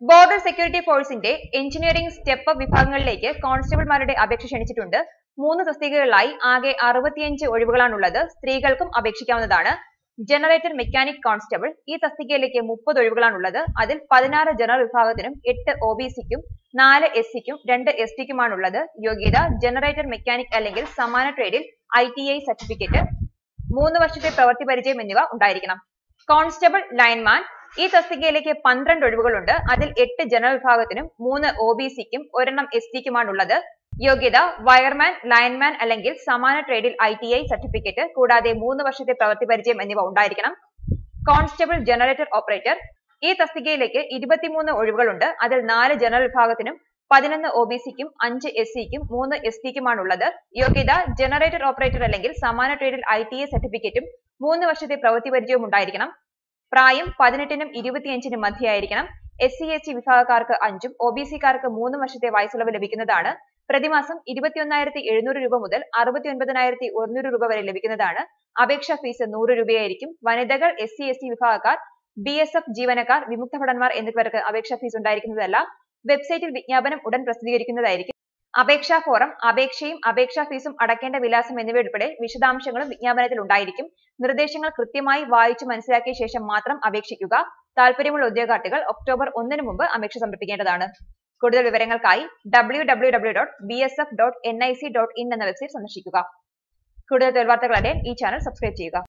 border security ഫോഴ്സിന്റെ engineering step up വിഭാഗങ്ങളിലേക്ക് കോൺസ്റ്റബിൾമാരുടെ അപേക്ഷ ക്ഷണിച്ചിട്ടുണ്ട് മൂന്ന് തസ്തികകളിലായി ആകെ അറുപത്തിയഞ്ച് ഒഴിവുകളാണുള്ളത് സ്ത്രീകൾക്കും അപേക്ഷിക്കാവുന്നതാണ് ജനറേറ്റർ മെക്കാനിക് കോൺസ്റ്റബിൾ ഈ തസ്തികയിലേക്ക് മുപ്പത് ഒഴിവുകളാണുള്ളത് അതിൽ പതിനാറ് ജനറൽ വിഭാഗത്തിനും എട്ട് ഒ ബി സിക്കും നാല് എസ് സിക്കും രണ്ട് എസ് ടിക്കുമാണുള്ളത് യോഗ്യത ജനറേറ്റർ മെക്കാനിക് അല്ലെങ്കിൽ സമാന ട്രേഡിൽ ഐ ടി ഐ സർട്ടിഫിക്കറ്റ് മൂന്ന് വർഷത്തെ പ്രവൃത്തി പരിചയം എന്നിവ ഉണ്ടായിരിക്കണം കോൺസ്റ്റബിൾ ലൈൻമാൻ ഈ തസ്തികയിലേക്ക് പന്ത്രണ്ട് ഒഴിവുകളുണ്ട് അതിൽ എട്ട് ജനറൽ വിഭാഗത്തിനും മൂന്ന് ഒ ബി സിക്കും ഒരെണ്ണം എസ് ടിക്കുമാണുള്ളത് യോഗ്യത വയർമാൻ ലൈൻമാൻ അല്ലെങ്കിൽ സമാന ട്രേഡിൽ ഐ ടി ഐ സർട്ടിഫിക്കറ്റ് കൂടാതെ മൂന്ന് വർഷത്തെ പ്രവൃത്തി പരിചയം എന്നിവ ഉണ്ടായിരിക്കണം കോൺസ്റ്റബിൾ ജനറേറ്റർ ഓപ്പറേറ്റർ ഈ തസ്തികയിലേക്ക് ഇരുപത്തിമൂന്ന് ഒഴിവുകളുണ്ട് അതിൽ നാല് ജനറൽ വിഭാഗത്തിനും പതിനൊന്ന് ഒ ബി സിക്കും അഞ്ച് എസ് സിക്കും മൂന്ന് എസ് ടിക്കുമാണുള്ളത് യോഗ്യത ജനറേറ്റർ ഓപ്പറേറ്റർ അല്ലെങ്കിൽ സമാന ട്രേഡിൽ ഐ ടി ഐ സർട്ടിഫിക്കറ്റും മൂന്ന് വർഷത്തെ പ്രവൃത്തി പരിചയവും ഉണ്ടായിരിക്കണം പ്രായം പതിനെട്ടിനും ഇരുപത്തിയഞ്ചിനും മധ്യയായിരിക്കണം എസ് സി എസ് ടി വിഭാഗക്കാർക്ക് അഞ്ചും ഒ ബി സിക്കാർക്ക് മൂന്ന് വർഷത്തെ വയസ്സുളവ് ലഭിക്കുന്നതാണ് പ്രതിമാസം ഇരുപത്തിയൊന്നായിരത്തി എഴുന്നൂറ് രൂപ മുതൽ അറുപത്തി ഒൻപതിനായിരത്തി ഒരുന്നൂറ് രൂപ വരെ ലഭിക്കുന്നതാണ് അപേക്ഷാ ഫീസ് നൂറ് രൂപയായിരിക്കും വനിതകൾ എസ് സി എസ് ടി വിഭാഗക്കാർ ബി എസ് എഫ് ജീവനക്കാർ വിമുക്ത ഭടന്മാർ എന്നിവർക്ക് അപേക്ഷാ ഫീസ് ഉണ്ടായിരിക്കുന്നതല്ല വെബ്സൈറ്റിൽ വിജ്ഞാപനം ഉടൻ പ്രസിദ്ധീകരിക്കുന്നതായിരിക്കും അപേക്ഷാ ഫോറം അപേക്ഷയും അപേക്ഷാ ഫീസും അടക്കേണ്ട വിലാസം എന്നിവയുൾപ്പെടെ വിശദാംശങ്ങളും വിജ്ഞാപനത്തിൽ ഉണ്ടായിരിക്കും നിർദ്ദേശങ്ങൾ കൃത്യമായി വായിച്ചു മനസ്സിലാക്കിയ ശേഷം മാത്രം അപേക്ഷിക്കുക താല്പര്യമുള്ള ഉദ്യോഗാർത്ഥികൾ ഒക്ടോബർ ഒന്നിന് മുമ്പ് അപേക്ഷ സമർപ്പിക്കേണ്ടതാണ് കൂടുതൽ വിവരങ്ങൾക്കായി W W W dot B S F dot N I C dot in എന്ന വെബ്സൈറ്റ് സന്ദർശിക്കുക കൂടുതൽ തൊഴിൽ വാർത്തകൾ അറിയാൻ ഈ ചാനൽ സബ്സ്ക്രൈബ് ചെയ്യുക